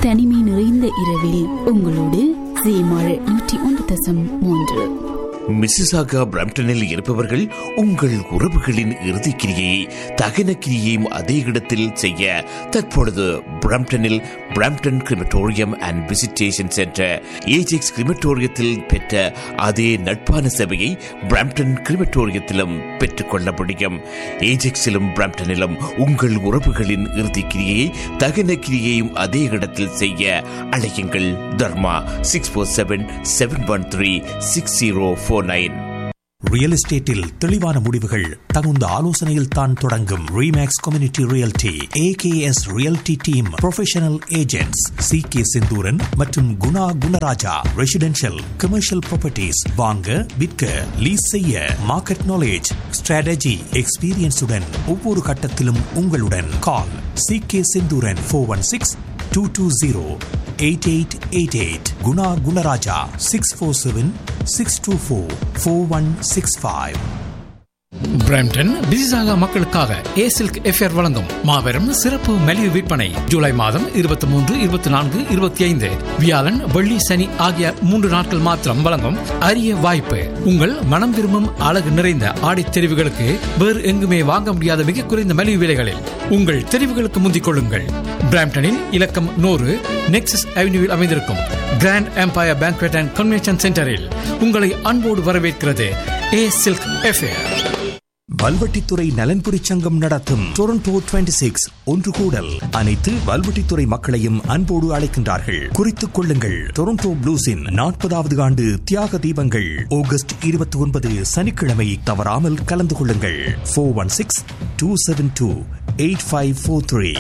தனிமை நிறைந்த இரவில் உங்களோடு சீமாழ் நூற்றி ஒன்று தசம் மூன்று மிசிசாகா பிரம்டனில் இருப்பவர்கள் உங்கள் உறவுகளின் இறுதிக்கிரியை தகன கிரியையும் அதே இடத்தில் செய்ய தற்பொழுது பிரம்டனில் Brampton crematorium and visitation centre Ajax கிரிமட்டோரியத்தில் பெற்ற அதே நட்பான சேவையை பிரம்டன் கிரிமட்டோரியத்திலும் பெற்றுக்கொள்ள முடியும் ஏஜெக்ஸிலும் பிரம்டனிலும் உங்கள் உறவுகளின் இறுதிக்கிரியை தகன கிரியையும் அதே இடத்தில் செய்ய அழையுங்கள் Dharma six four seven seven one three six zero four nine real எஸ்டேட்டில் தெளிவான முடிவுகள் தகுந்த ஆலோசனையில் தான் தொடங்கும் Remax community realty AKS realty team professional agents C K Senthuran மற்றும் Guna Gunaraja residential commercial properties வாங்க விற்க லீஸ் செய்ய மார்க்கெட் நாலேஜ் ஸ்ட்ராட்டஜி எக்ஸ்பீரியன்ஸுடன் ஒவ்வொரு கட்டத்திலும் உங்களுடன் call C K Senthuran four one six two two zero eight eight eight eight Guna Gunaraja six four seven six two four four one six five Brampton Mississauga மக்களுக்காக ஏ silk FR வழங்கும் மாபெரும் சிறப்பு மலிவு விற்பனை ஜூலை மாதம் இருபத்தி மூன்று இருபத்தி நான்கு இருபத்தி ஐந்து வியாழன் வெள்ளி சனி ஆகிய மூன்று நாட்கள் மாத்திரம் வழங்கும் அரிய வாய்ப்பு உங்கள் மனம் விரும்பும் அழகு நிறைந்த ஆடை தெரிவுகளுக்கு வேறு எங்குமே வாங்க முடியாத மிக குறைந்த மலிவு விலைகளில் உங்கள் தெரிவுகளுக்கு முந்திக் கொள்ளுங்கள் பிராம்டனில் இலக்கம் நூறு நெக்ஸஸ் அவென்யூவில் அமைந்திருக்கும் grand empire banquet and convention சென்டரில் உங்களை அன்போடு வரவேற்கிறது ஏ சில்க் எஃப்ஏர் வல்வெட்டித்துறை நலன்புரி சங்கம் நடத்தும் டொரண்டோ 26 சிக்ஸ் ஒன்று கூடல் அனைத்து வல்வெட்டித்துறை மக்களையும் அன்போடு அழைக்கின்றார்கள் குறித்துக் கொள்ளுங்கள் டொரண்டோ ப்ளூஸின் நாற்பதாவது ஆண்டு தியாக தீபங்கள் ஆகஸ்ட் இருபத்தி ஒன்பது சனிக்கிழமை தவறாமல் கலந்து கொள்ளுங்கள் four one six two seven two eight five four three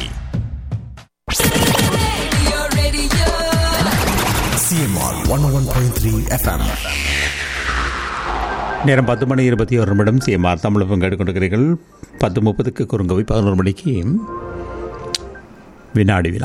CMR one one point three FM நேரம் பத்து மணி இருபத்தி ஒரு நிமிடம் சிஎம்ஆர் தமிழ் பங்கு கொண்டிருக்கிறீர்கள் பத்து முப்பதுக்கு குறுங்கவை பதினோரு மணிக்கு வினாடி வினா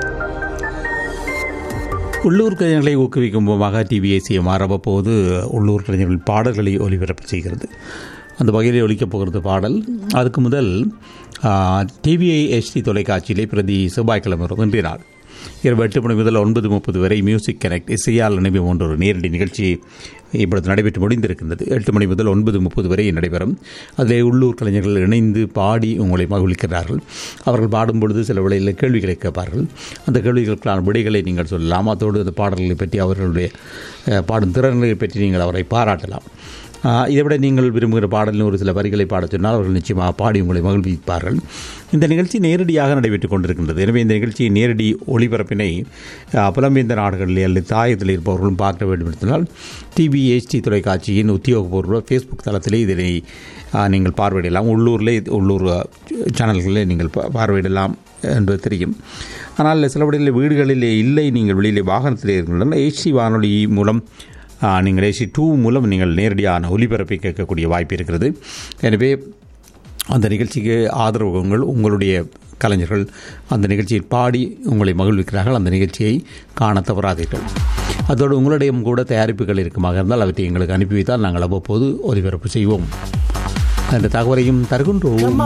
உள்ளூர் கலைஞர்களை ஊக்குவிக்கும் விதமாக டிவிஐ சிஎம்ஆர் அவ்வப்போது உள்ளூர் கலைஞர்கள் பாடல்களை ஒலிபரப்பு செய்கிறது அந்த வகையில் ஒலிக்கப் போகிறது பாடல் அதுக்கு முதல் டிவிஐ எஸ்டி தொலைக்காட்சியிலே பிரதி செவ்வாய்க்கிழமை இன்றைய நாள் இரவு எட்டு மணி முதல் ஒன்பது முப்பது வரை மியூசிக் கனெக்ட் இசையால் நினைவு போன்ற ஒரு நேரடி நிகழ்ச்சி இப்பொழுது நடைபெற்று முடிந்திருக்கின்றது எட்டு மணி முதல் ஒன்பது முப்பது வரை நடைபெறும் அதில் உள்ளூர் கலைஞர்கள் இணைந்து பாடி உங்களை மகிழ்விக்கிறார்கள் அவர்கள் பாடும் பொழுது சில வேளையில் கேள்விகளை கேட்பார்கள் அந்த கேள்விகளுக்கான விடைகளை நீங்கள் சொல்லலாம் அதோடு அந்த பாடல்களை பற்றி அவர்களுடைய அஹ், பாடும் திறன்களை பற்றி நீங்கள் அவரை பாராட்டலாம் ஆஹ், இதை விட நீங்கள் விரும்புகிற பாடலில் ஒரு சில வரிகளை பாடச் சொன்னால் அவர்கள் நிச்சயமாக பாடி உங்களை மகிழ்விப்பார்கள் இந்த நிகழ்ச்சி நேரடியாக நடைபெற்றுக் கொண்டிருக்கின்றது எனவே இந்த நிகழ்ச்சியின் நேரடி ஒளிபரப்பினை ஆஹ், புலம்பெயர்ந்த நாடுகளில் அல்லது தாயத்தில் இருப்பவர்களும் பார்க்க வேண்டும் என்றால் டிவிஹெச்டி தொலைக்காட்சியின் உத்தியோகபூர்வ ஃபேஸ்புக் தளத்திலே இதனை ஆஹ், நீங்கள் பார்வையிடலாம் உள்ளூரில் உள்ளூர் சேனல்களில் நீங்கள் பா- பார்வையிடலாம் என்பது தெரியும் ஆனால் சில வழியில் வீடுகளிலே இல்லை நீங்கள் வெளியிலே வாகனத்திலே இருக்கின்றன ஏசி வானொலி மூலம் ஆ, நீங்கள் ஏசி டூ மூலம் நீங்கள் நேரடியான ஒலிபரப்பை கேட்கக்கூடிய வாய்ப்பு இருக்கிறது எனவே அந்த நிகழ்ச்சிக்கு ஆதரவு உங்கள் உங்களுடைய கலைஞர்கள் அந்த நிகழ்ச்சியில் பாடி உங்களை மகிழ்விக்கிறார்கள் அந்த நிகழ்ச்சியை காண தவறாதீர்கள் அதோடு உங்களுடைய கூட தயாரிப்புகள் இருக்குமாக இருந்தால் அவற்றை எங்களுக்கு அனுப்பி வைத்தால் நாங்கள் அவ்வப்போது ஒலிபரப்பு செய்வோம் அந்த தகவலையும் தருகின்றோம்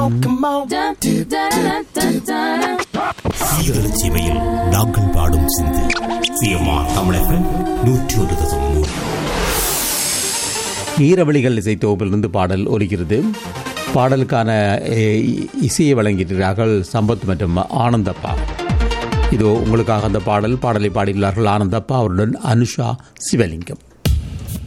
சீரழ சீமையில் நாங்கள் பாடும் சிந்து சிஎம்ஆர் தமிழகம் நூற்றி ஒரு தசம் மூன்று ஈரவழிகள் இசை தொகுப்பிலிருந்து பாடல் ஒலிக்கிறது பாடலுக்கான எ, இசையை வழங்கியிருக்கிறார்கள் சம்பத் மற்றும் ஆனந்தப்பா இதோ உங்களுக்காக அந்த பாடல் பாடலை பாடியுள்ளார்கள் ஆனந்தப்பா அவருடன் அனுஷா சிவலிங்கம்